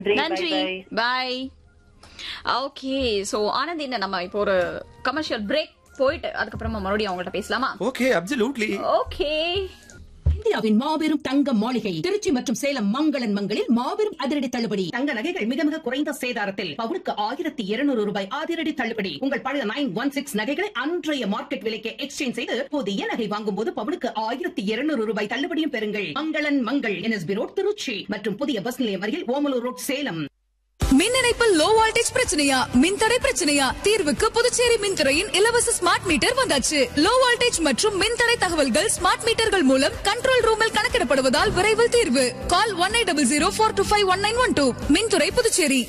நன்றி bye okay so Anand என்ன நம்ம இப்போ ஒரு கமர்ஷியல் பிரேக் போயிட்டு அதுக்கப்புறமா மறுபடியும் அவங்கள்ட்ட பேசலாமா ஓகே அப்சல்யூட்லி ஓகே இந்தியாவின் மாபெரும் தங்க மாளிகை திருச்சி மற்றும் சேலம் மங்களன் மங்களில் மாபெரும் அதிரடி தள்ளுபடி தங்க நகைகள் மிக மிக குறைந்த சேதாரத்தில் பவுனுக்கு ஆயிரத்தி இருநூறு ரூபாய் அதிரடி தள்ளுபடி உங்கள் பழைய நைன் ஒன் சிக்ஸ் நகைகளை அன்றைய மார்க்கெட் விலைக்கு எக்ஸ்சேஞ்ச் செய்து புதிய நகை வாங்கும் போது பவுனுக்கு ஆயிரத்தி இருநூறு ரூபாய் தள்ளுபடியும் பெறுங்கள் மங்களன் மங்கள் என்எஸ்பி ரோட் திருச்சி மற்றும் புதிய பஸ் நிலையம் அருகில் ஓமலூர் ரோட் சேலம் மின் இணைப்பில் லோ வோல்டேஜ் பிரச்சனையா மின்தடை பிரச்சனையா தீர்வுக்கு புதுச்சேரி மின்துறையின் இலவச ஸ்மார்ட் மீட்டர் வந்தாச்சு லோ வோல்டேஜ் மற்றும் மின்தடை தகவல்கள் ஸ்மார்ட் மீட்டர்கள் மூலம் கண்ட்ரோல் ரூமில் கணக்கிடப்படுவதால் விரைவில் தீர்வு call one eight double zero four two five one nine one two மின்துறை Puducherry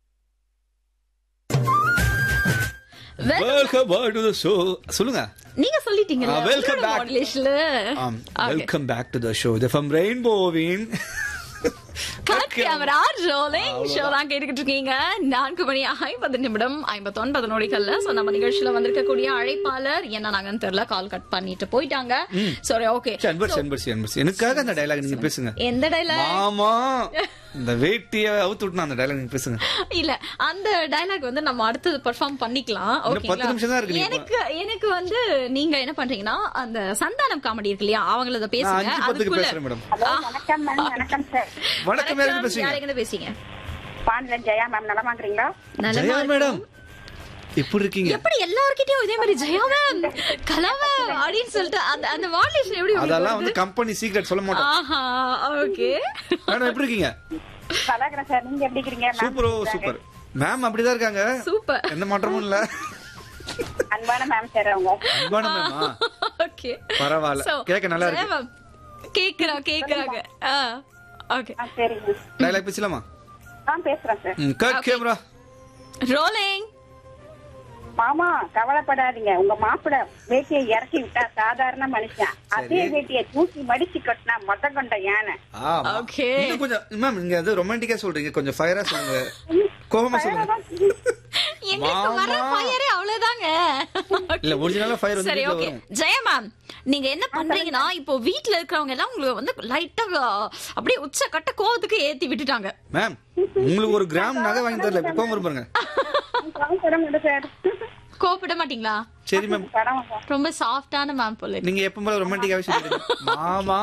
welcome back to the show சொல்லுங்க நீங்க சொல்லிட்டீங்கல்ல Ah, welcome back. மாடுலேஷன்ல welcome back to the show இது ஃப்ரம் ரெயின்போவின் கட் கேமரா ரோலிங் ஷோ தான் கேட்டுக்கிட்டு இருக்கீங்க நான்கு மணி ஐம்பது நிமிடம் ஐம்பத்தொன்பது நொடிகள்ல சோ நம்ம நிகழ்ச்சியில வந்திருக்கக்கூடிய அழைப்பாளர் என்ன நாங்கன்னு தெரியல கால் கட் பண்ணிட்டு போயிட்டாங்க சரி ஓகே அன்பர்ஸ் அன்பர்ஸ் அன்பர்ஸ் எனக்காக அந்த டயலாக் நீங்க பேசுங்க எந்த டைலாக் மாமா இந்த வேட்டிய அவுத்து விட்டுனா அந்த டயலாக் நீங்க பேசுங்க இல்ல அந்த டயலாக் வந்து நம்ம அடுத்தது பெர்ஃபார்ம் பண்ணிக்கலாம் இன்னும் பத்து நிமிஷம் தான் இருக்கு நீங்க எனக்கு எனக்கு வந்து நீங்க என்ன பண்றீங்கன்னா அந்த சந்தானம் காமெடி இருக்கு இல்லையா அவங்கள நான் பேசுங்க அஞ்சு பத்துக்கு அதுக்குள்ள பேசுறேன் மேடம் ஹலோ வணக்கம் மேம் வணக்கம் சார் வணக்கம் யாருக்கு பேசுறீங்க யாருங்க பேசுங்க பாண்டியன் ஜெயா மேம் நலமாக்குறீங்களா நலமா ஜெயா இருக்கும். மேடம் எப்படி இருக்கீங்க எப்படி எல்லார்கிட்டயும் இதே மாதிரி ஜெயா மேம் கலா மேம் அப்படின்னு சொல்லிட்டு அந்த அந்த மாடுலேஷன் எப்படி உங்களுக்கு அதெல்லாம் வருது? வந்து கம்பெனி சீக்ரெட் சொல்ல மாட்டோம் ஆஹா ஓகே மேடம் எப்படி இருக்கீங்க நல்லாக்கிறேன் சார் நீங்க எப்படி இருக்கிறீங்க ma'am? சூப்பர் சூப்பர் மேம் அப்படிதான் இருக்காங்க சூப்பர் எந்த மாற்றமும் இல்ல அன்பான மேம் சார் அவங்க அன்பான மேமா ஓகே பரவாயில்ல. So, கேட்க நல்லா இருக்கு. ஜெயா மேம் கேக்குறோம் கேக்குறாங்க ஓகே ஆ சரிங்க டயலாக் பேசலாமா ஆ பேசுறேன் sir cut Okay. Camera rolling மாமா கவலைப்படாதீங்க உங்க மாப்பிட வேட்டியை இறக்கி விட்டா சாதாரண மனுஷன் அதே வேட்டியை தூக்கி மடிச்சு கட்டினா மொத்த கொண்ட யானை Okay. இன்னும் கொஞ்சம் மேம் நீங்க அது ரொமான்டிக்கா சொல்றீங்க கொஞ்சம் ஃபயரா சொல்லுங்க கோபமா சொல்லுங்க எங்களுக்கு வர மாமா. ஃபயரே அவ்வளவுதாங்க இல்ல ஒரிஜினலா ஃபயர் வந்து சரி வீட்ல ஓகே வரும் ஜெயா மேம் நீங்க என்ன பண்றீங்கன்னா இப்போ வீட்ல இருக்கிறவங்க எல்லாம் உங்களுக்கு வந்து லைட்டா அப்படியே உச்ச கட்ட கோவத்துக்கு ஏத்தி விட்டுட்டாங்க மேம் உங்களுக்கு ஒரு கிராம் நகை வாங்கி தரல இப்ப கோவம் வரும் பாருங்க கடன் கொடு சார் கோவப்பட மாட்டீங்களா சரி மேம் கடன் சார் ரொம்ப சாஃப்டான மேம் போல நீங்க எப்ப போல ரொமான்டிக்காவே சொல்றீங்க மாமா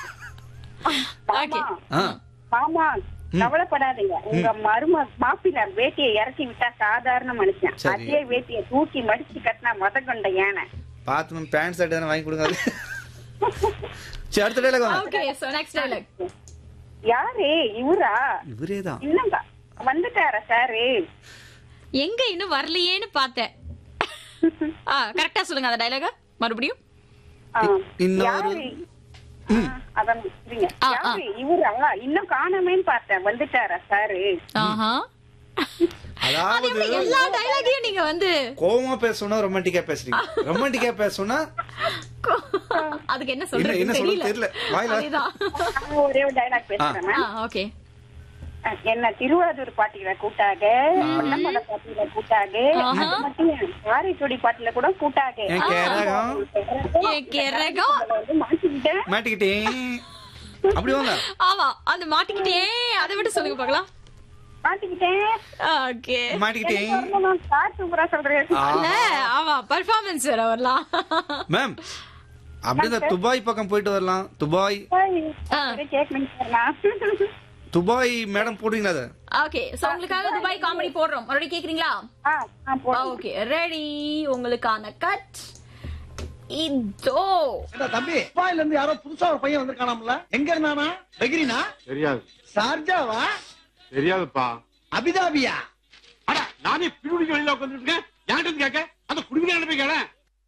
ஓகே ஆ மாமா கவலைப்படாதீங்க உங்க மரும மாப்பிள்ள வேட்டியை இறக்கி விட்டா சாதாரண மனுஷன் சரி. அதே வேட்டியை தூக்கி மடிச்சு கட்டினா மொத கொண்ட யானை பாத்து மேம் பேண்ட் ஷர்ட் தானே வாங்கி கொடுங்க அது. சரி அடுத்த டயலாக் வாங்க ஓகே சோ நெக்ஸ்ட் டயலாக் யாரு இவரா இவரே தான் இல்லங்க வந்துட்டாரா சாரு எங்க இன்னும் வரலையேன்னு பார்த்தேன் ஆ கரெக்டா சொல்லுங்க அந்த டயலாக மறுபடியும் ஆ, இன்னொரு- யாரு? ஆ, அதான் இருங்க. ஆ, ஆ. யாரு இவரா இன்னும் காணாமேன்னு பார்த்தேன் வந்துட்டாரா சாரு ஆஹா அது அதாவது எப்படி எல்லா டயலாகையும் நீங்க வந்து கோவமா பேசணும்னா ரொமான்டிக்கா பேசுறீங்க ரொமான்டிக்கா பேசணும்னா அதுக்கு என்ன என்ன சொல்றது என்ன சொல்றது தெரியல வாயில அதுதான் நான் ஒரே ஒரு டைலாக் பேசுறேன் ஆ ஓகே என்ன திருவாரூர் பாட்டியில கூட்டாக பொன்னமலை பாட்டியில கூட்டாக ஆஹா. அது மட்டும் ஏன், காரைக்குடி பாட்டில கூட கூட்டாக என் கேரகம் என் கிறகம். வந்து மாட்டிக்கிட்டேன் மாட்டிக்கிட்டேன் அப்படி வாங்க ஆமா அந்த மாட்டிக்கிட்டே அதை விட்டு சொல்லுங்க பார்க்கலாம் மாட்டிக்கிட்டேன் ஓகே மாட்டிக்கிட்டேன் சார் சூப்பரா சொல்றேன் ஆ. இல்ல ஆமா பர்ஃபார்மன்ஸ் வேற வரலாம் மேம் அப்படியே இந்த துபாய் பக்கம் போயிட்டு வரலாம் துபாய் ஆ. கேட்கணும் சார் நான் துபாய் மேடம் போடுவீங்களா அதை ஓகே சோ உங்களுக்காக துபாய் காமெடி போடுறோம் மறுபடியும் கேக்குறீங்களா ஆ, ஆ, போடுங்க. ஓகே ரெடி உங்களுக்கான கட் இதோ ஏண்டா தம்பி துபாயில இருந்து யாரோ புதுசா ஒரு பையன் வந்திருக்கானாம்ல எங்க இருந்தானா பெகிரினா தெரியாது சார்ஜாவா தெரியாதுப்பா அபிதாபியா அட நானே பிரிவுடிக்கு வெளியில உட்காந்துட்டு இருக்கேன் யார்கிட்ட கேட்க அந்த குடிமையான போய் கேள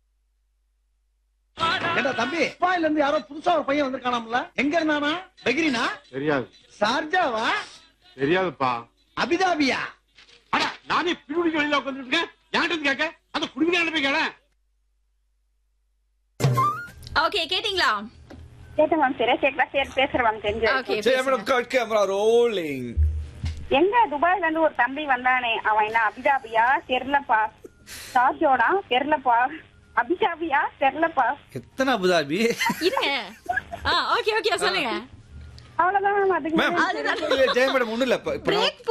ஏண்டா தம்பி துபாயில இருந்து யாரோ புதுசா ஒரு பையன் வந்திருக்கானாம்ல எங்க இருந்தானா பெகிரினா தெரியாது சார்ஜாவா தெரியாதுப்பா அபிதாபியா அட நானே பிரிவுடிக்கு வெளியில உட்காந்துட்டு இருக்கேன் யார்கிட்ட கேட்க அந்த குடிமையான போய் கேள ஓகே கேட்டிங்களா கேட்டேன் மேம் சரியா கேட்கலாம் சரி பேசுறேன் மேம் தெரிஞ்சு ஓகே சரி மேடம் கட் கேமரா ரோலிங் எங்க துபாய்ல இருந்து ஒரு தம்பி வந்தானே அவன் என்ன அபிதாபியா தெரியலப்பா சார்ஜோடா தெரியலப்பா அபிதாபியா தெரியலப்பா எத்தனை அபுதாபி இருங்க ஆ ஓகே ஓகே சொல்லுங்க அவ்வளவுதான் மேம் அதுக்கு மேம் மேல ஜெயம் மேடம் ஒண்ணும் இல்ல இப்ப- இப்ப நான் பிரேக்